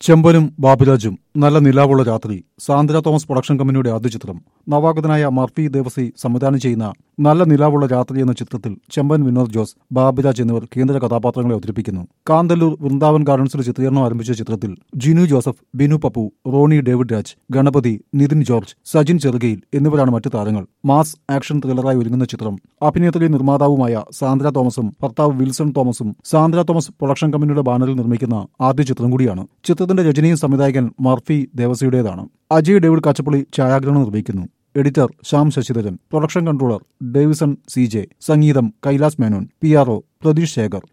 ചെമ്പനും ബാബുരാജും നല്ല നിലാവുള്ള രാത്രി സാന്ദ്ര തോമസ് പ്രൊഡക്ഷൻ കമ്പനിയുടെ ആദ്യ ചിത്രം നവാഗതനായ മർഫി ദേവസി സംവിധാനം ചെയ്യുന്ന നല്ല നിലാവുള്ള രാത്രി എന്ന ചിത്രത്തിൽ ചെമ്പൻ വിനോദ് ജോസ് ബാബുരാജ് എന്നിവർ കേന്ദ്ര കഥാപാത്രങ്ങളെ അവതരിപ്പിക്കുന്നു കാന്തല്ലൂർ വൃന്ദാവൻ ഗാർഡൻസിൽ ചിത്രീകരണം ആരംഭിച്ച ചിത്രത്തിൽ Jinu Joseph Binu Pappu Rony David Raj Ganapathi Nithin George Sajin Cherukayil എന്നിവരാണ് മറ്റു താരങ്ങൾ മാസ് ആക്ഷൻ ത്രില്ലറായി ഒരുങ്ങുന്ന ചിത്രം അഭിനേത്രി നിർമ്മാതാവുമായ സാന്ദ്ര തോമസും ഭർത്താവ് വിൽസൺ തോമസും സാന്ദ്ര തോമസ് പ്രൊഡക്ഷൻ കമ്പനിയുടെ ബാനറിൽ നിർമ്മിക്കുന്ന ആദ്യ ചിത്രം കൂടിയാണ് ചിത്രത്തിന്റെ രചനയും സംവിധായകൻ മർഫി ദേവസിയുടേതാണ് അജയ് ഡേവിഡ് കാച്ചപ്പള്ളി ഛായാഗ്രഹണം നിർവഹിക്കുന്നു editor Shyam Sasidharan production controller Davison C J സംഗീതം Kailas Menon P R O Pratheesh Shekhar